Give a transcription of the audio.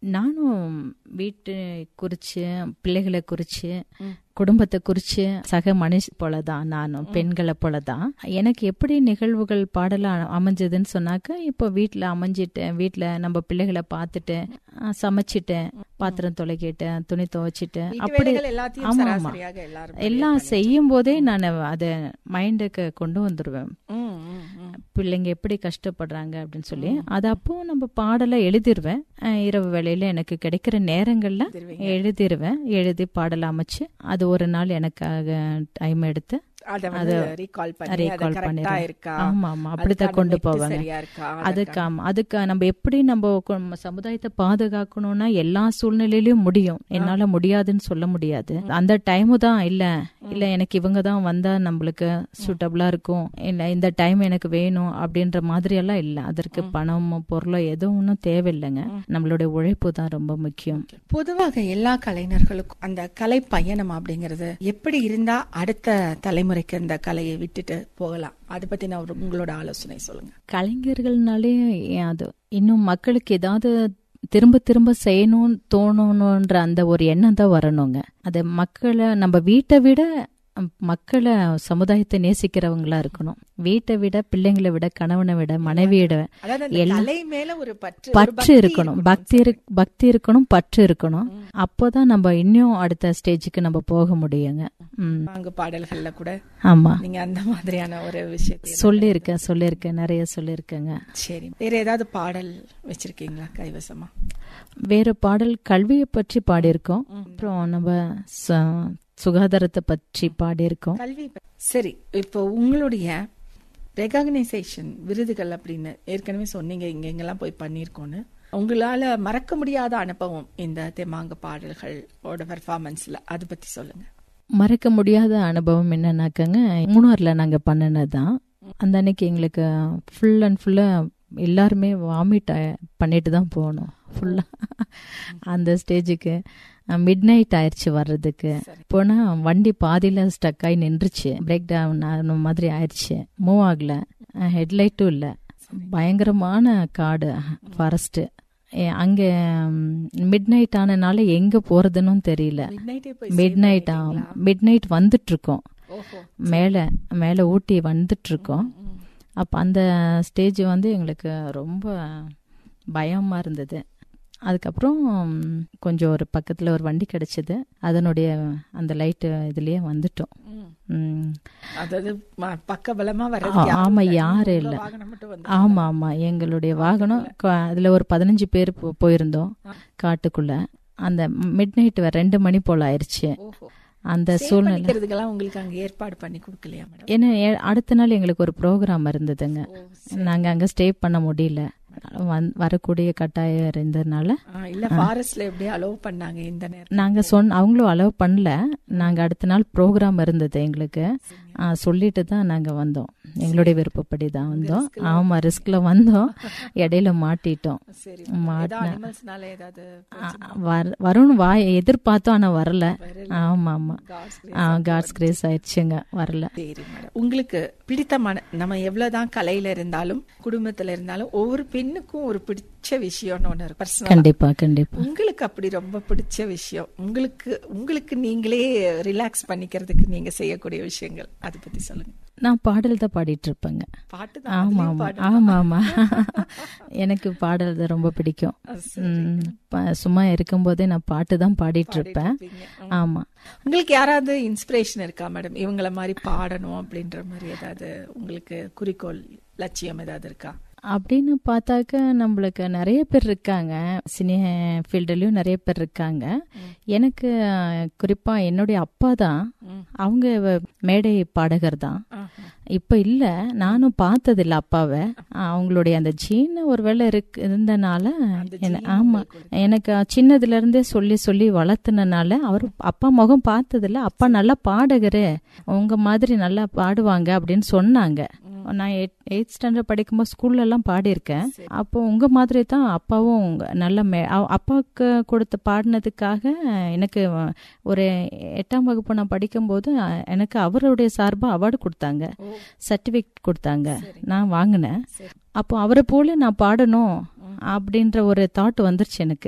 நானும் வீட்டு குறிச்சு பிள்ளைகளை குறிச்சு குடும்பத்தை குறிச்சு சக மனுஷ போலதான் நானும் பெண்களை போலதான் எனக்கு எப்படி நிகழ்வுகள் பாடல அமைஞ்சதுன்னு சொன்னாக்க இப்போ வீட்டில் அமைஞ்சிட்டேன் வீட்டில் நம்ம பிள்ளைகளை பார்த்துட்டு அஹ், சமைச்சிட்டேன் பாத்திரம் தொலைக்கிட்டேன் துணி துவைச்சிட்டேன் வீட்டு அப்படி வேலைகள் எல்லாத்தையும் ஆமா ஆமா சராசரியாக எல்லாரும் எல்லாம் செய்யும் போதே நான் அதை மைண்டுக்கு கொண்டு வந்துருவேன் ம், ம், ம். பிள்ளைங்க எப்படி கஷ்டப்படுறாங்க அப்படின்னு சொல்லி அது அப்போ நம்ம பாடலை எழுதிருவேன் அஹ் இரவு வேளையில எனக்கு கிடைக்கிற நேரங்கள்ல எழுதிருவேன் எழுதி பாடல் அமைச்சு அது ஒரு நாள் எனக்காக டைம் எடுத்து அத வந்து recall பண்ணி, அது recall correct ஆ பண்ணிடுவேன். இருக்கா? ஆமா, ஆமா. அப்படித்தான் அதுக்கான கொண்டு மெட்டு போவாங்க. சரியா இருக்கா? அதுக்கு ஆமா, அதுக்கு நம்ம எப்படி நம்ம கு- சமுதாயத்தை பாதுகாக்கணும்னா எல்லா சூழ்நிலையிலயும் முடியும் என்னால முடியாதுன்னு சொல்ல முடியாது அந்த டைமு தான் இல்ல இல்ல எனக்கு இவங்க தான் வந்தா நம்மளுக்கு சூட்டபிளா இருக்கும் இல்ல இந்த டைம் எனக்கு வேணும் அப்படின்ற மாதிரி எல்லாம் இல்ல அதற்கு பணமோ பொருளோ எதுவும் ஒன்றும் தேவையில்லைங்க நம்மளுடைய உழைப்பு தான் ரொம்ப முக்கியம் பொதுவாக எல்லா கலைஞர்களுக்கும் அந்த கலை பயணம் அப்படிங்கிறது எப்படி இருந்தா அடுத்த தலைமுறைக்கு அந்த கலையை விட்டுட்டு போகலாம் அதை பத்தி நான் ஒரு- உங்களோட ஆலோசனை சொல்லுங்க கலைஞர்கள்னாலே ஏன் அது இன்னும் மக்களுக்கு ஏதாவது திரும்ப திரும்ப செய்யணும்னு தோணணுன்ற அந்த ஒரு எண்ணம் தான் வரணுங்க அது மக்களை நம்ம வீட்டை விட அம், மக்களை சமுதாயத்தை நேசிக்கிறவங்களா இருக்கணும் வீட்டை விட பிள்ளைங்களை விட கணவனை விட மனைவியை விட அதாவது அந்த எல்லா- கலை மேல ஒரு பற்று ஒரு பற்று பக்தி இருக்கணும் பக்தி இரு- பக்தி இருக்கணும் பற்று இருக்கணும் அப்போதான் நம்ம இன்னும் அடுத்த ஸ்டேஜுக்கு நம்ம போக முடியுங்க ம் வாங்க பாடல்கள்ல கூட ஆமா நீங்க அந்த மாதிரியான ஒரு விஷயத்தை சொல்லியிருக்கேன் சொல்லியிருக்கேன் நிறைய சொல்லியிருக்கேங்க சரி வேற ஏதாவது பாடல் வச்சிருக்கீங்களா கைவசமா வேற பாடல் கல்வியை பற்றி பாடியிருக்கோம் அப்புறம் நம்ம ச- சுகாதாரத்தை பற்றி பாடியிருக்கோம் கல்வி ப- சரி இப்போ உங்களுடைய ரெகக்னைசேஷன் விருதுகள் அப்படின்னு ஏற்கனவே சொன்னீங்க இங்க எங்கெல்லாம் போய் பண்ணியிருக்கோன்னு உங்களால மறக்க முடியாத அனுபவம் இந்த தெம்மாங்க பாடல்களோட பெர்ஃபார்மன்ஸ்ல அதை பத்தி சொல்லுங்க மறக்க முடியாத அனுபவம் என்னன்னாக்கங்க மூணார்ல நாங்க பண்ணினதுதான் அந்த அன்னைக்கு எங்களுக்கு ஃபுல் அண்ட் ஃபுல்லா எல்லாருமே வாமிட் பண்ணிட்டு தான் போனோம் ஃபுல்லா அந்த ஸ்டேஜுக்கு மிட் நைட் ஆயிடுச்சு வர்றதுக்கு போனா வண்டி பாதியில ஸ்டக் ஆகி நின்றுச்சு பிரேக் டவுன் ஆன மாதிரி ஆயிடுச்சு மூவ் ஆகல ஹெட்லைட்டும் இல்லை பயங்கரமான காடு ஃபாரஸ்ட் அங்கே மிட் நைட் ஆனனால எங்க போறதுன்னு தெரியல மிட்நைட்டே போய் மிட் நைட் மிட் நைட் வந்துட்டு இருக்கோம் ஓஹோ மேலே மேலே ஊட்டி வந்துட்டு இருக்கோம் அப்போ அந்த ஸ்டேஜ் வந்து எங்களுக்கு ரொம்ப பயமா இருந்தது அதுக்கப்புறம் கொஞ்சம் ஒரு பக்கத்தில் ஒரு வண்டி கிடைச்சது அதனுடைய அந்த லைட்டு இதுலயே வந்துட்டோம் ம். ம். அதாவது ம- பக்கபலமா வர்றது ஆ- ஆமா யாரும் இல்லை வாகனம் மட்டும் வந்து ஆமா ஆமா எங்களுடைய வாகனம் க- அதுல ஒரு பதினஞ்சு பேர் போ- போயிருந்தோம் காட்டுக்குள்ள அந்த மிட் நைட் ரெண்டு மணி போல ஆயிருச்சு ஓஹோ அந்த Stay சூழ்நிலை பண்ணிக்கிறதுக்கெல்லாம் உங்களுக்கு அங்க ஏற்பாடு பண்ணி கொடுக்கலையா மேடம் ஏன்னா ஏ- அடுத்த நாள் எங்களுக்கு ஒரு ப்ரோக்ராம் இருந்ததுங்க நாங்க அங்க ஸ்டே பண்ண முடியல வந்- வரக்கூடிய கட்டாயம் இருந்ததுனால ஆ, இல்ல ஃபாரஸ்ட்ல எப்படி அலோவ் பண்ணாங்க இந்த நேரம் நாங்க சொன்ன அவங்களும் அலோவ் பண்ணல நாங்க அடுத்த நாள் ப்ரோக்ராம் இருந்தது எங்களுக்கு ஆ, சொல்லிட்டு தான் நாங்க வந்தோம் எங்களுடைய விருப்பப்படி தான் வந்தோம் ஆமா ரிஸ்க்ல வந்தோம் இடையில மாட்டிட்டோம் சரி ஏதாவது மாட்டின அனிமல்ஸ்னால ஏதாவது வர வரும்னு வா எதிர்பார்த்தோம் ஆனா வரல ஆமா ஆமா God's காட்ஸ் கிரேஸ் ஆயிடுச்சுங்க வரல சரி மேடம் உங்களுக்கு பிடித்தமான நம்ம எவ்வளவுதான் கலையில இருந்தாலும் குடும்பத்துல இருந்தாலும் ஒவ்வொரு பெண்ணுக்கும் ஒரு பிடிச்ச விஷயம்னு ஒண்ணு இருக்கு Personal ஆ. கண்டிப்பா கண்டிப்பா உங்களுக்கு அப்படி ரொம்ப பிடிச்ச விஷயம் உங்களுக்கு உங்களுக்கு நீங்களே ரிலாக்ஸ் பண்ணிக்கிறதுக்கு நீங்க செய்யக்கூடிய விஷயங்கள் அதை பத்தி சொல்லுங்க நான் பாடல் தான் பாடிட்டு இருப்பேங்க பாட்டு ஆமா ஆமா ஆமா ஆமா எனக்கு பாடல் தான் ரொம்ப பிடிக்கும் ம், ப- சும்மா இருக்கும்போதே நான் பாட்டு தான் பாடிட்டு இருப்பேன் ஆமா உங்களுக்கு யாராவது இன்ஸ்பிரேஷன் இருக்கா மேடம் இவங்கள மாதிரி பாடணும் அப்படின்ற மாதிரி ஏதாவது உங்களுக்கு குறிக்கோள் லட்சியம் ஏதாவது இருக்கா அப்படின்னு பார்த்தாக்க நம்மளுக்கு நிறைய பேர் இருக்காங்க சினி ஃபீல்டுலயும் நிறைய பேர் இருக்காங்க எனக்கு அஹ், குறிப்பா என்னுடைய அப்பா தான் அவங்க வ- மேடை பாடகர் தான் இப்ப இல்ல நானும் பார்த்தது இல்ல அப்பாவை அவங்களுடைய அந்த ஜீன் ஒருவேளை இருக்கு இருந்தனால என்ன- ஆமா எனக்கு சின்னதுல இருந்தே சொல்லி சொல்லி வளர்த்துனனால அவர் அப்பா முகம் பார்த்ததில்ல அப்பா நல்லா பாடகரு உங்க மாதிரி நல்லா பாடுவாங்க அப்படின்னு சொன்னாங்க நான் எயிட் ஸ்டாண்டர்ட் படிக்கும்போது ஸ்கூல்ல எல்லாம் பாடியிருக்கேன் அப்போ உங்க மாதிரி தான் அப்பாவும் உங்க- நல்ல மே அவ- அப்பாவுக்கு கொடுத்த பாடினதுக்காக எனக்கு ஒரு எட்டாம் வகுப்பு நான் படிக்கும்போது அஹ், எனக்கு அவருடைய சார்பா அவார்டு கொடுத்தாங்க சர்டிபிகேட் கொடுத்தாங்க நான் வாங்கினேன் அப்போ அவரை போல நான் பாடணும் அப்படின்ற ஒரு தாட் வந்துருச்சு எனக்கு